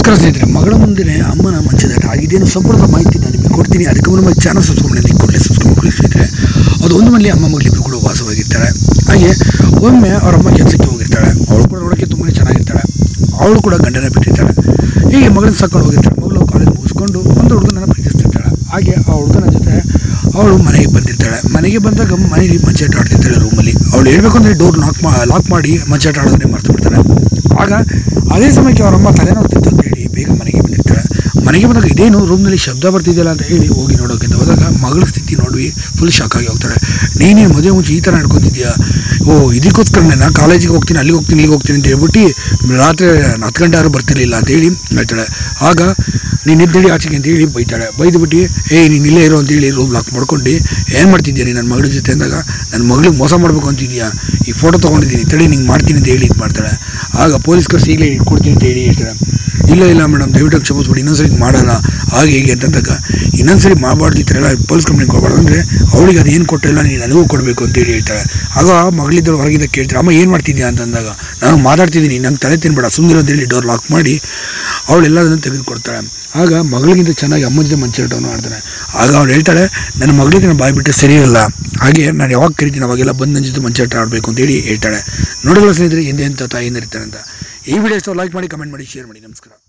ನಮಸ್ಕಾರ ಸ್ನೇಹಿತರೆ ಮಗಳ ಮುಂದೆ ಅಮ್ಮನ ಮಂಚದಾಟ ಆಗಿದ್ದೇನು ಸಂಪೂರ್ಣ ಮಾಹಿತಿ ನಾನು ನಿಮಗೆ ಕೊಡ್ತೀನಿ ಅದಕ್ಕೆ ಮುನ್ನ ಚಾನಲ್ ಸಬ್ಸ್ಕ್ರೈಬ್ ಮಾಡಿ ಕೂಡಲೇ ಸಬ್ಸ್ಕ್ರೈಬ್ ಮಾಡಿ ಸ್ನೇಹಿತರೆ ಅದು ಒಂದು ಮನೇಲಿ ಅಮ್ಮ ಮಗಳಿಬ್ಬರು ಕೂಡ ವಾಸವಾಗಿರ್ತಾಳೆ ಹಾಗೆ ಒಮ್ಮೆ ಅವ್ರ ಅಮ್ಮ ಕೆಲಸಕ್ಕೆ ಹೋಗಿರ್ತಾಳೆ ಅವಳು ಕೂಡ ನೋಡೋಕ್ಕೆ ತುಂಬಾ ಚೆನ್ನಾಗಿರ್ತಾಳೆ ಅವಳು ಕೂಡ ಗಂಡನ ಬಿಟ್ಟಿರ್ತಾಳೆ ಹೀಗೆ ಮಗಳನ್ನ ಸಾಕೊಂಡು ಹೋಗಿರ್ತಾಳೆ ಮಗಳು ಕಾಲೇಜ್ ಮುಗಿಸ್ಕೊಂಡು ಒಂದು ಹುಡುಗನನ್ನು ಪ್ರೀತಿಸ್ತಿರ್ತಾಳೆ ಹಾಗೆ ಆ ಹುಡುಗನ ಜೊತೆ ಅವಳು ಮನೆಗೆ ಬಂದಿರ್ತಾಳೆ ಮನೆಗೆ ಬಂದಾಗ ಮನೇಲಿ ಮಂಚಾಟ ಆಡ್ತಿರ್ತಾಳೆ ರೂಮಲ್ಲಿ ಅವಳು ಹೇಳ್ಬೇಕು ಅಂದರೆ ಡೋರ್ ಲಾಕ್ ಮಾ ಲಾಕ್ ಮಾಡಿ ಮಂಚಾಟ ಆಡೋದನ್ನೇ ಮರ್ತು ಬಿಡ್ತಾಳೆ ಆಗ ಅದೇ ಸಮಯಕ್ಕೆ ಅವರಮ್ಮ ತಲೆನೋವ್ತಿತ್ತು ಅಂತ ಹೇಳಿ ಬೇಗ ಮನೆಗೆ ಬಂದಿರ್ತಾಳೆ ಮನೆಗೆ ಬಂದಾಗ ಇದೇನು ರೂಮ್ನಲ್ಲಿ ಶಬ್ದ ಬರ್ತಿದೆಯಲ್ಲ ಅಂತ ಹೇಳಿ ಹೋಗಿ ನೋಡೋಕೆ ಅಂತ ಹೋದಾಗ ಮಗಳ ಸ್ಥಿತಿ ನೋಡಿ ಫುಲ್ ಶಾಕ್ ಆಗಿ ಹೋಗ್ತಾಳೆ ನೀನೇನು ಮದುವೆ ಮುಂಚೆ ಈ ಥರ ನಡ್ಕೊತಿದ್ಯಾ ಓ ಇದಕ್ಕೋಸ್ಕರ ನಾನು ಕಾಲೇಜಿಗೆ ಹೋಗ್ತೀನಿ ಅಲ್ಲಿಗೆ ಹೋಗ್ತೀನಿ ಇಲ್ಲಿಗೆ ಹೋಗ್ತೀನಿ ಅಂತ ಹೇಳ್ಬಿಟ್ಟು ರಾತ್ರಿ ಹತ್ತು ಗಂಟೆ ಆದ್ರೂ ಬರ್ತಿರ್ಲಿಲ್ಲ ಅಂತ ಹೇಳಿ ಹೇಳ್ತಾಳೆ ಆಗ ನೀನು ಎದ್ದೇಳಿ ಆಚೆಗೆ ಅಂತ ಹೇಳಿ ಬೈತಾಳೆ ಬೈದ್ಬಿಟ್ಟು ಏಯ್ ನೀನು ಇಲ್ಲೇ ಇರೋ ಅಂತೇಳಿ ರೂಮ್ ಲಾಕ್ ಮಾಡ್ಕೊಂಡು ಏನು ಮಾಡ್ತಿದ್ಯಾ ನೀನು ನನ್ನ ಮಗಳ ಜೊತೆ ಅಂದಾಗ ನನ್ನ ಮಗಳಿಗೆ ಮೋಸ ಮಾಡಬೇಕು ಅಂತಿದ್ಯಾ ಈ ಫೋಟೋ ತೊಗೊಂಡಿದ್ದೀನಿ ತಡಿ ನಿಂಗೆ ಮಾಡ್ತೀನಿ ಅಂತ ಹೇಳಿ ಇದು ಮಾಡ್ತಾಳೆ ಆಗ ಪೊಲೀಸ್ ಕರ್ಸಿ ಈಗಲೇ ಇಟ್ಕೊಡ್ತೀನಿ ಅಂತ ಹೇಳಿ ಹೇಳ್ತಾಳೆ ಇಲ್ಲ ಇಲ್ಲ ಮೇಡಮ್ ದಯವಿಟ್ಟು ಕ್ಷಮಿಸ್ಬಿಡಿ ಇನ್ನೊಂದ್ಸರಿ ಹಿಂಗ್ ಮಾಡಲ್ಲ ಹಾಗೆ ಹೀಗೆ ಅಂತಂದಾಗ ಇನ್ನೊಂದ್ಸರಿ ಮಾಡಬಾರ್ದು ಈ ಥರ ಎಲ್ಲ ಪೊಲೀಸ್ ಕಂಪ್ಲೇಂಟ್ ಕೊಡಬಾರ್ದು ಅಂದರೆ ಅವಳಿಗೆ ಅದು ಏನು ಕೊಟ್ಟಿಲ್ಲ ನೀನು ನನಗೂ ಕೊಡಬೇಕು ಅಂತೇಳಿ ಹೇಳ್ತಾಳೆ ಆಗ ಮಗಳಿದ್ದಳು ಹೊರಗಿದ್ದ ಕೇಳ್ತಾಳೆ ಅಮ್ಮ ಏನು ಮಾಡ್ತಿದ್ಯಾ ಅಂತಂದಾಗ ನಾನು ಮಾತಾಡ್ತಿದ್ದೀನಿ ನಂಗೆ ತಲೆ ತಿನ್ಬೇಡ ಸುಮ್ಮನೆ ಅಂತೇಳಿ ಡೋರ್ ಲಾಕ್ ಮಾಡಿ ಅವಳೆಲ್ಲದನ್ನು ತೆಗೆದುಕೊಡ್ತಾಳೆ ಆಗ ಮಗಳಿಗಿಂತ ಚೆನ್ನಾಗಿ ಅಮ್ಮನ ಜೊತೆ ಮಂಚಾಟವನ್ನು ಆಡ್ತಾನೆ ಆಗ ಅವಳು ಹೇಳ್ತಾಳೆ ನನ್ನ ಮಗಳಿಗೆ ನಾನು ಬಾಯ್ ಬಿಟ್ಟರೆ ಸರಿ ಇರಲ್ಲ ಹಾಗೆ ನಾನು ಯಾವಾಗ ಕರಿತೀನಿ ಅವಾಗೆಲ್ಲ ಬಂದು ನನ್ನ ಜೊತೆ ಮಂಚಾಟ ಆಡಬೇಕು ಅಂತೇಳಿ ಹೇಳ್ತಾಳೆ ನೋಡಲ್ಲ ಸ್ನೇಹಿತರೆ ಎಂದೆಂಥ ತಾಯಿಯಿಂದ ಇರ್ತಾರೆ ಅಂತ ಈ ವಿಡಿಯೋ ಇಷ್ಟ ಲೈಕ್ ಮಾಡಿ ಕಮೆಂಟ್ ಮಾಡಿ ಶೇರ್ ಮಾಡಿ ನಮಸ್ಕಾರ